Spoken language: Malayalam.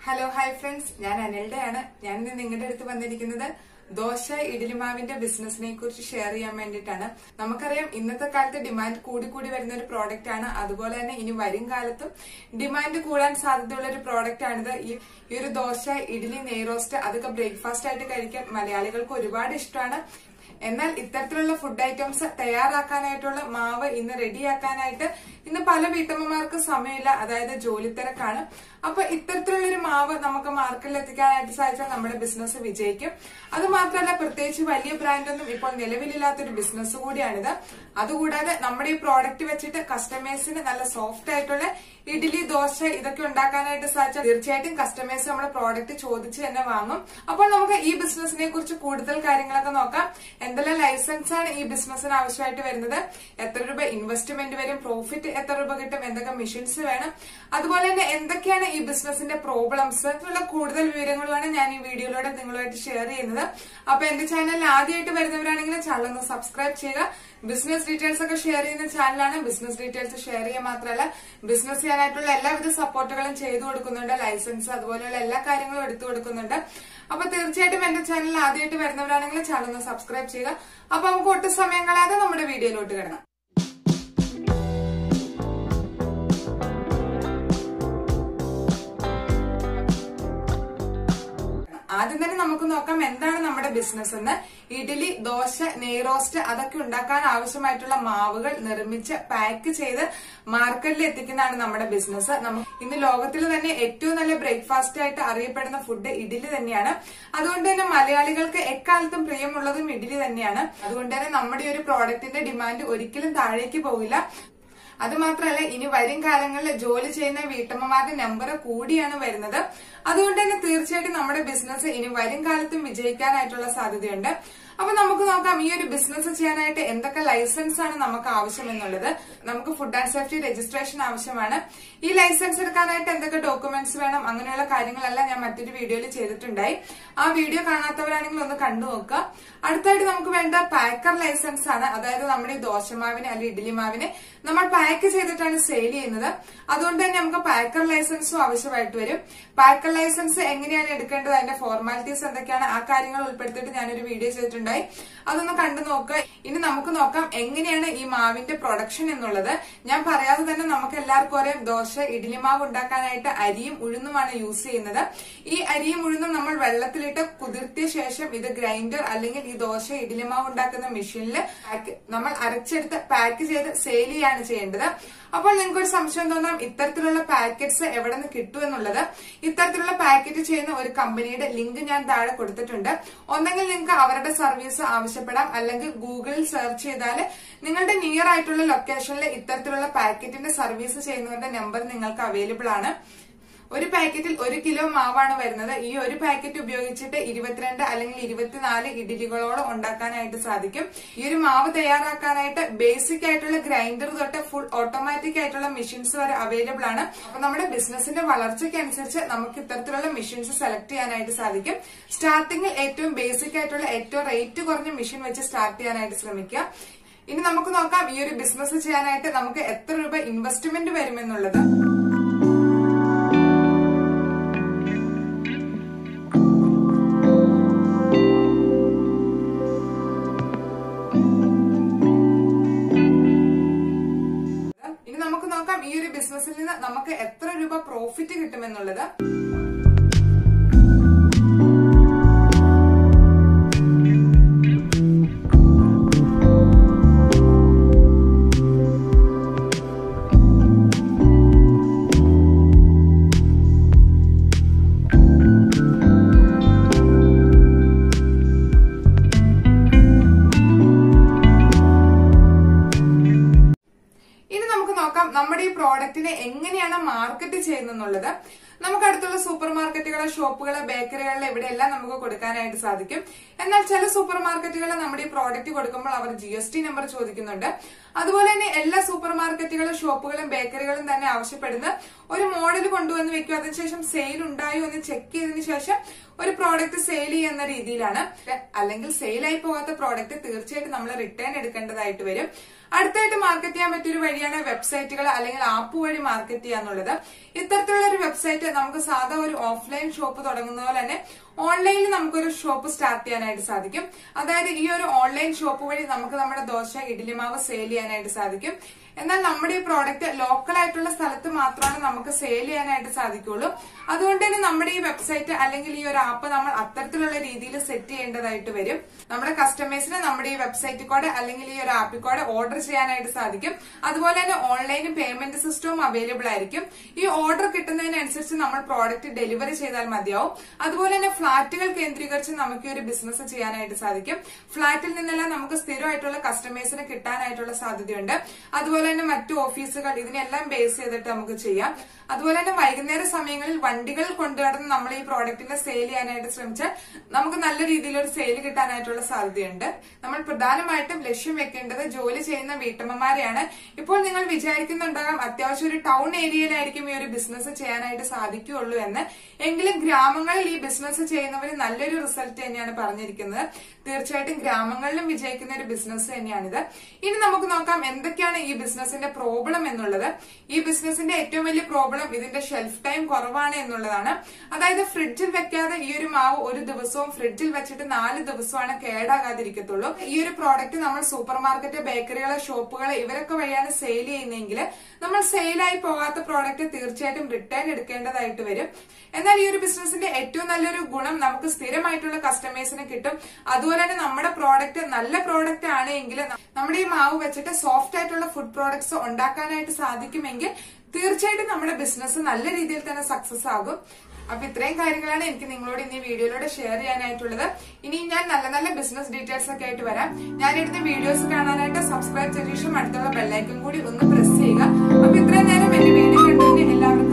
ഹലോ ഹായ് ഫ്രണ്ട്സ് ഞാൻ അനിൽടെ ആണ് ഞാൻ ഇന്ന് നിങ്ങളുടെ അടുത്ത് വന്നിരിക്കുന്നത് ദോശ ഇഡലിമാവിന്റെ ബിസിനസിനെ കുറിച്ച് ഷെയർ ചെയ്യാൻ വേണ്ടിയിട്ടാണ് നമുക്കറിയാം ഇന്നത്തെ കാലത്ത് ഡിമാൻഡ് കൂടി കൂടി വരുന്ന ഒരു പ്രോഡക്റ്റ് ആണ് അതുപോലെ തന്നെ ഇനി വരും കാലത്തും ഡിമാൻഡ് കൂടാൻ സാധ്യതയുള്ള ഒരു പ്രോഡക്റ്റ് ആണിത് ഈ ഈ ഒരു ദോശ ഇഡലി നെയ്റോസ്റ്റ് അതൊക്കെ ബ്രേക്ക്ഫാസ്റ്റ് ആയിട്ട് കഴിക്കാൻ മലയാളികൾക്ക് ഒരുപാട് ഇഷ്ടമാണ് എന്നാൽ ഇത്തരത്തിലുള്ള ഫുഡ് ഐറ്റംസ് തയ്യാറാക്കാനായിട്ടുള്ള മാവ് ഇന്ന് റെഡിയാക്കാനായിട്ട് ഇന്ന് പല വീട്ടമ്മമാർക്ക് സമയമില്ല അതായത് ജോലി തിരക്കാണ് അപ്പൊ ഇത്തരത്തിലുള്ള ഒരു മാവ് നമുക്ക് മാർക്കറ്റിൽ എത്തിക്കാനായിട്ട് സാധിച്ചാൽ നമ്മുടെ ബിസിനസ് വിജയിക്കും അത് മാത്രമല്ല പ്രത്യേകിച്ച് വലിയ ബ്രാൻഡൊന്നും ഇപ്പോൾ നിലവിലില്ലാത്തൊരു ബിസിനസ് കൂടിയാണിത് അതുകൂടാതെ നമ്മുടെ ഈ പ്രോഡക്റ്റ് വെച്ചിട്ട് കസ്റ്റമേഴ്സിന് നല്ല സോഫ്റ്റ് ആയിട്ടുള്ള ഇഡ്ഡലി ദോശ ഇതൊക്കെ ഉണ്ടാക്കാനായിട്ട് സാധിച്ചാൽ തീർച്ചയായിട്ടും കസ്റ്റമേഴ്സ് നമ്മുടെ പ്രോഡക്റ്റ് ചോദിച്ച് തന്നെ വാങ്ങും അപ്പോൾ നമുക്ക് ഈ ബിസിനസിനെ കുറിച്ച് കൂടുതൽ കാര്യങ്ങളൊക്കെ നോക്കാം എന്തെല്ലാം ലൈസൻസ് ആണ് ഈ ബിസിനസ്സിന് ആവശ്യമായിട്ട് വരുന്നത് എത്ര രൂപ ഇൻവെസ്റ്റ്മെന്റ് വരും പ്രോഫിറ്റ് എത്ര രൂപ കിട്ടും എന്തൊക്കെ മെഷീൻസ് വേണം അതുപോലെ തന്നെ എന്തൊക്കെയാണ് ഈ ബിസിനസിന്റെ പ്രോബ്ലംസ് ഉള്ള കൂടുതൽ വിവരങ്ങളുമാണ് ഞാൻ ഈ വീഡിയോയിലൂടെ നിങ്ങളുമായിട്ട് ഷെയർ ചെയ്യുന്നത് അപ്പൊ എന്റെ ചാനലിൽ ആദ്യമായിട്ട് വരുന്നവരാണെങ്കിൽ ചാനൽ ഒന്ന് സബ്സ്ക്രൈബ് ചെയ്യുക ബിസിനസ് ഡീറ്റെയിൽസ് ഒക്കെ ഷെയർ ചെയ്യുന്ന ചാനലാണ് ബിസിനസ് ഡീറ്റെയിൽസ് ഷെയർ ചെയ്യുക മാത്രമല്ല ബിസിനസ് ചെയ്യാനായിട്ടുള്ള എല്ലാവിധ സപ്പോർട്ടുകളും ചെയ്തു കൊടുക്കുന്നുണ്ട് ലൈസൻസ് അതുപോലെയുള്ള എല്ലാ കാര്യങ്ങളും എടുത്തു കൊടുക്കുന്നുണ്ട് അപ്പൊ തീർച്ചയായിട്ടും എന്റെ ചാനൽ ആദ്യമായിട്ട് വരുന്നവരാണെങ്കിൽ ചാനൽ ഒന്ന് സബ്സ്ക്രൈബ് ചെയ്യുക അപ്പൊ നമുക്ക് ഒട്ടും സമയം കളയാതെ നമ്മുടെ വീഡിയോയിലോട്ട് കിടക്കാം ആദ്യം തന്നെ നമുക്ക് നോക്കാം എന്താണ് നമ്മുടെ ബിസിനസ് എന്ന് ഇഡ്ഡലി ദോശ നെയ്റോസ്റ്റ് അതൊക്കെ ഉണ്ടാക്കാൻ ആവശ്യമായിട്ടുള്ള മാവുകൾ നിർമ്മിച്ച് പാക്ക് ചെയ്ത് മാർക്കറ്റിൽ എത്തിക്കുന്നതാണ് നമ്മുടെ ബിസിനസ് നമുക്ക് ഇന്ന് ലോകത്തിൽ തന്നെ ഏറ്റവും നല്ല ബ്രേക്ക്ഫാസ്റ്റ് ആയിട്ട് അറിയപ്പെടുന്ന ഫുഡ് ഇഡ്ഡലി തന്നെയാണ് അതുകൊണ്ട് തന്നെ മലയാളികൾക്ക് എക്കാലത്തും പ്രിയമുള്ളതും ഇഡ്ഡലി തന്നെയാണ് അതുകൊണ്ട് തന്നെ നമ്മുടെ ഈ ഒരു പ്രോഡക്റ്റിന്റെ ഡിമാൻഡ് ഒരിക്കലും താഴേക്ക് പോകില്ല അത് മാത്രമല്ല ഇനി വരും കാലങ്ങളിൽ ജോലി ചെയ്യുന്ന വീട്ടമ്മമാരുടെ നമ്പർ കൂടിയാണ് വരുന്നത് അതുകൊണ്ട് തന്നെ തീർച്ചയായിട്ടും നമ്മുടെ ബിസിനസ് ഇനി വരും കാലത്തും വിജയിക്കാനായിട്ടുള്ള സാധ്യതയുണ്ട് അപ്പൊ നമുക്ക് നോക്കാം ഈ ഒരു ബിസിനസ് ചെയ്യാനായിട്ട് എന്തൊക്കെ ലൈസൻസ് ആണ് നമുക്ക് ആവശ്യം എന്നുള്ളത് നമുക്ക് ഫുഡ് ആൻഡ് സേഫ്റ്റി രജിസ്ട്രേഷൻ ആവശ്യമാണ് ഈ ലൈസൻസ് എടുക്കാനായിട്ട് എന്തൊക്കെ ഡോക്യുമെന്റ്സ് വേണം അങ്ങനെയുള്ള കാര്യങ്ങളെല്ലാം ഞാൻ മറ്റൊരു വീഡിയോയിൽ ചെയ്തിട്ടുണ്ടായി ആ വീഡിയോ കാണാത്തവരാണെങ്കിൽ ഒന്ന് കണ്ടു നോക്കുക അടുത്തായിട്ട് നമുക്ക് വേണ്ട പാക്കർ ലൈസൻസ് ആണ് അതായത് നമ്മുടെ ഈ ദോശമാവിനെ അല്ലെങ്കിൽ ഇഡ്ഡലി മാവിനെ നമ്മൾ പാക്ക് ചെയ്തിട്ടാണ് സെയിൽ ചെയ്യുന്നത് അതുകൊണ്ട് തന്നെ നമുക്ക് പാക്കർ ലൈസൻസും ആവശ്യമായിട്ട് വരും പാക്കർ ലൈസൻസ് എങ്ങനെയാണ് എടുക്കേണ്ടത് അതിന്റെ ഫോർമാലിറ്റീസ് എന്തൊക്കെയാണ് ആ കാര്യങ്ങൾ ഉൾപ്പെടുത്തിയിട്ട് ഞാനൊരു വീഡിയോ ചെയ്തിട്ടുണ്ടായി അതൊന്ന് കണ്ടു നോക്കുക ഇനി നമുക്ക് നോക്കാം എങ്ങനെയാണ് ഈ മാവിന്റെ പ്രൊഡക്ഷൻ എന്നുള്ളത് ഞാൻ പറയാതെ തന്നെ നമുക്ക് എല്ലാവർക്കും അറിയാം ദോശ ഇഡ്ഡലി മാവ് ഉണ്ടാക്കാനായിട്ട് അരിയും ഉഴുന്നുമാണ് യൂസ് ചെയ്യുന്നത് ഈ അരിയും ഉഴുന്നും നമ്മൾ വെള്ളത്തിലിട്ട് കുതിർത്തിയ ശേഷം ഇത് ഗ്രൈൻഡർ അല്ലെങ്കിൽ ഈ ദോശ ഇഡ്ഡലി മാവ് ഉണ്ടാക്കുന്ന മെഷീനിൽ നമ്മൾ അരച്ചെടുത്ത് പാക്ക് ചെയ്ത് സെയിൽ ചെയ്യാണ് ചെയ്യേണ്ടത് അപ്പോൾ നിങ്ങൾക്ക് ഒരു സംശയം തോന്നാം ഇത്തരത്തിലുള്ള പാക്കറ്റ്സ് എവിടെ നിന്ന് കിട്ടുമെന്നുള്ളത് ഇത്തരത്തിലുള്ള പാക്കറ്റ് ചെയ്യുന്ന ഒരു കമ്പനിയുടെ ലിങ്ക് ഞാൻ താഴെ കൊടുത്തിട്ടുണ്ട് ഒന്നെങ്കിൽ നിങ്ങൾക്ക് അവരുടെ സർവീസ് ആവശ്യപ്പെടാം അല്ലെങ്കിൽ ഗൂഗിളിൽ സെർച്ച് ചെയ്താൽ നിങ്ങളുടെ നിയർ ആയിട്ടുള്ള ലൊക്കേഷനിൽ ഇത്തരത്തിലുള്ള പാക്കറ്റിന്റെ സർവീസ് ചെയ്യുന്നവരുടെ നമ്പർ നിങ്ങൾക്ക് അവൈലബിൾ ആണ് ഒരു പാക്കറ്റിൽ ഒരു കിലോ മാവാണ് വരുന്നത് ഈ ഒരു പാക്കറ്റ് ഉപയോഗിച്ചിട്ട് ഇരുപത്തിരണ്ട് അല്ലെങ്കിൽ ഇരുപത്തിനാല് ഇഡലികളോളം ഉണ്ടാക്കാനായിട്ട് സാധിക്കും ഈ ഒരു മാവ് തയ്യാറാക്കാനായിട്ട് ബേസിക് ആയിട്ടുള്ള ഗ്രൈൻഡർ തൊട്ട് ഫുൾ ഓട്ടോമാറ്റിക് ആയിട്ടുള്ള മെഷീൻസ് വരെ അവൈലബിൾ ആണ് അപ്പൊ നമ്മുടെ ബിസിനസിന്റെ വളർച്ചയ്ക്ക് അനുസരിച്ച് നമുക്ക് ഇത്തരത്തിലുള്ള മെഷീൻസ് സെലക്ട് ചെയ്യാനായിട്ട് സാധിക്കും സ്റ്റാർട്ടിങ്ങിൽ ഏറ്റവും ബേസിക് ആയിട്ടുള്ള ഏറ്റവും റേറ്റ് കുറഞ്ഞ മെഷീൻ വെച്ച് സ്റ്റാർട്ട് ചെയ്യാനായിട്ട് ശ്രമിക്കുക ഇനി നമുക്ക് നോക്കാം ഈ ഒരു ബിസിനസ് ചെയ്യാനായിട്ട് നമുക്ക് എത്ര രൂപ ഇൻവെസ്റ്റ്മെന്റ് വരുമെന്നുള്ളത് ഇനി നമുക്ക് നോക്കാം ഈ ഒരു ബിസിനസ്സിൽ നിന്ന് നമുക്ക് എത്ര രൂപ പ്രോഫിറ്റ് കിട്ടുമെന്നുള്ളത് ഇനി നമുക്ക് നോക്കാം നമ്മുടെ ഈ പ്രോഡക്റ്റിനെ എങ്ങനെയാണ് മാർക്കറ്റ് ചെയ്യുന്നത് നമുക്ക് അടുത്തുള്ള സൂപ്പർ മാർക്കറ്റുകളെ ഷോപ്പുകളെ ബേക്കറികളിലെ ഇവിടെയെല്ലാം നമുക്ക് കൊടുക്കാനായിട്ട് സാധിക്കും എന്നാൽ ചില സൂപ്പർ മാർക്കറ്റുകളിൽ നമ്മുടെ ഈ പ്രോഡക്റ്റ് കൊടുക്കുമ്പോൾ അവർ ജി എസ് ടി നമ്പർ ചോദിക്കുന്നുണ്ട് അതുപോലെ തന്നെ എല്ലാ സൂപ്പർ മാർക്കറ്റുകളും ഷോപ്പുകളും ബേക്കറികളും തന്നെ ആവശ്യപ്പെടുന്ന ഒരു മോഡൽ കൊണ്ടുവന്ന് വെക്കും അതിനുശേഷം സെയിൽ ഉണ്ടായോ എന്ന് ചെക്ക് ചെയ്തതിനു ശേഷം ഒരു പ്രോഡക്റ്റ് സെയിൽ ചെയ്യുന്ന രീതിയിലാണ് അല്ലെങ്കിൽ സെയിലായി പോകാത്ത പ്രോഡക്റ്റ് തീർച്ചയായിട്ടും നമ്മൾ റിട്ടേൺ എടുക്കേണ്ടതായിട്ട് വരും അടുത്തായിട്ട് മാർക്കറ്റ് ചെയ്യാൻ പറ്റിയ ഒരു വഴിയാണ് വെബ്സൈറ്റുകൾ അല്ലെങ്കിൽ ആപ്പ് വഴി മാർക്കറ്റ് ചെയ്യാന്നുള്ളത് ഇത്തരത്തിലുള്ള ഒരു വെബ്സൈറ്റ് നമുക്ക് സാധാ ഒരു ഓഫ്ലൈൻ ഷോപ്പ് തുടങ്ങുന്ന പോലെ തന്നെ ഓൺലൈനിൽ നമുക്കൊരു ഷോപ്പ് സ്റ്റാർട്ട് ചെയ്യാനായിട്ട് സാധിക്കും അതായത് ഈ ഒരു ഓൺലൈൻ ഷോപ്പ് വഴി നമുക്ക് നമ്മുടെ ദോശ ഇഡ്ഡലിമാവ് സെയിൽ ചെയ്യാനായിട്ട് സാധിക്കും എന്നാൽ നമ്മുടെ ഈ പ്രോഡക്റ്റ് ലോക്കൽ ആയിട്ടുള്ള സ്ഥലത്ത് മാത്രമാണ് നമുക്ക് സെയിൽ ചെയ്യാനായിട്ട് സാധിക്കുള്ളൂ അതുകൊണ്ട് തന്നെ നമ്മുടെ ഈ വെബ്സൈറ്റ് അല്ലെങ്കിൽ ഈ ഒരു ആപ്പ് നമ്മൾ അത്തരത്തിലുള്ള രീതിയിൽ സെറ്റ് ചെയ്യേണ്ടതായിട്ട് വരും നമ്മുടെ കസ്റ്റമേഴ്സിന് നമ്മുടെ ഈ വെബ്സൈറ്റിൽ കൂടെ അല്ലെങ്കിൽ ഈ ഒരു ആപ്പിൽ കൂടെ ഓർഡർ ചെയ്യാനായിട്ട് സാധിക്കും അതുപോലെ തന്നെ ഓൺലൈനും പേയ്മെന്റ് സിസ്റ്റവും അവൈലബിൾ ആയിരിക്കും ഈ ഓർഡർ കിട്ടുന്നതിനനുസരിച്ച് നമ്മൾ പ്രോഡക്റ്റ് ഡെലിവറി ചെയ്താൽ മതിയാവും അതുപോലെ തന്നെ ഫ്ളാറ്റുകൾ കേന്ദ്രീകരിച്ച് നമുക്ക് ഈ ഒരു ബിസിനസ് ചെയ്യാനായിട്ട് സാധിക്കും ഫ്ളാറ്റിൽ നിന്നെല്ലാം നമുക്ക് സ്ഥിരമായിട്ടുള്ള കസ്റ്റമേഴ്സിന് കിട്ടാനായിട്ടുള്ള സാധ്യതയുണ്ട് അതുപോലെ തന്നെ മറ്റു ഓഫീസുകൾ ഇതിനെല്ലാം ബേസ് ചെയ്തിട്ട് നമുക്ക് ചെയ്യാം അതുപോലെ തന്നെ വൈകുന്നേര സമയങ്ങളിൽ വണ്ടികൾ കൊണ്ടുനടന്ന് നമ്മൾ ഈ പ്രോഡക്റ്റിനെ സെയിൽ ചെയ്യാനായിട്ട് ശ്രമിച്ചാൽ നമുക്ക് നല്ല രീതിയിൽ ഒരു സെയിൽ കിട്ടാനായിട്ടുള്ള സാധ്യതയുണ്ട് നമ്മൾ പ്രധാനമായിട്ടും ലക്ഷ്യം വെക്കേണ്ടത് ജോലി ചെയ്യുന്ന വീട്ടമ്മമാരെയാണ് ഇപ്പോൾ നിങ്ങൾ വിചാരിക്കുന്നുണ്ടാകാം അത്യാവശ്യം ഒരു ടൗൺ ഏരിയയിലായിരിക്കും ഈ ഒരു ബിസിനസ് ചെയ്യാനായിട്ട് സാധിക്കുകയുള്ളൂ എന്ന് എങ്കിലും ഗ്രാമങ്ങളിൽ ഈ ബിസിനസ് ചെയ്യുന്നവർ നല്ലൊരു റിസൾട്ട് തന്നെയാണ് പറഞ്ഞിരിക്കുന്നത് തീർച്ചയായിട്ടും ഗ്രാമങ്ങളിലും വിജയിക്കുന്ന ഒരു ബിസിനസ് തന്നെയാണിത് ഇനി നമുക്ക് നോക്കാം എന്തൊക്കെയാണ് ഈ ബിസിനസിന്റെ പ്രോബ്ലം എന്നുള്ളത് ഈ ബിസിനസിന്റെ ഏറ്റവും വലിയ പ്രോബ്ലം ഇതിന്റെ ഷെൽഫ് ടൈം കുറവാണ് എന്നുള്ളതാണ് അതായത് ഫ്രിഡ്ജിൽ വെക്കാതെ ഈ ഒരു മാവ് ഒരു ദിവസവും ഫ്രിഡ്ജിൽ വെച്ചിട്ട് നാല് ദിവസമാണ് കേടാകാതിരിക്കത്തുള്ളൂ ഈ ഒരു പ്രോഡക്റ്റ് നമ്മൾ സൂപ്പർ മാർക്കറ്റ് ബേക്കറികളെ ഷോപ്പുകളെ ഇവരൊക്കെ വഴിയാണ് സെയിൽ ചെയ്യുന്നതെങ്കിൽ നമ്മൾ സെയിലായി പോകാത്ത പ്രോഡക്റ്റ് തീർച്ചയായിട്ടും റിട്ടേൺ എടുക്കേണ്ടതായിട്ട് വരും എന്നാൽ ഈ ഒരു ബിസിനസിന്റെ ഏറ്റവും നല്ലൊരു ഗുണം നമുക്ക് സ്ഥിരമായിട്ടുള്ള കസ്റ്റമേഴ്സിന് കിട്ടും അതുപോലെ തന്നെ നമ്മുടെ പ്രോഡക്റ്റ് നല്ല പ്രോഡക്റ്റ് ആണ് എങ്കിൽ നമ്മുടെ ഈ മാവ് വെച്ചിട്ട് സോഫ്റ്റ് ആയിട്ടുള്ള ഫുഡ് പ്രോഡക്ട്സ് ഉണ്ടാക്കാനായിട്ട് സാധിക്കുമെങ്കിൽ തീർച്ചയായിട്ടും നമ്മുടെ ബിസിനസ് നല്ല രീതിയിൽ തന്നെ സക്സസ് ആകും അപ്പൊ ഇത്രയും കാര്യങ്ങളാണ് എനിക്ക് നിങ്ങളോട് ഇന്ന് ഈ വീഡിയോയിലൂടെ ഷെയർ ചെയ്യാനായിട്ടുള്ളത് ഇനി ഞാൻ നല്ല നല്ല ബിസിനസ് ഡീറ്റെയിൽസ് ഒക്കെ ആയിട്ട് വരാം ഞാൻ എടുത്ത വീഡിയോസ് കാണാനായിട്ട് സബ്സ്ക്രൈബ് ചെയ്ത ശേഷം അടുത്തുള്ള ബെല്ലൈക്കൻ കൂടി ഒന്ന് പ്രസ് ചെയ്യുക അപ്പൊ ഇത്രയും നേരം എന്റെ വീഡിയോ കണ്ടതിന് എല്ലാവർക്കും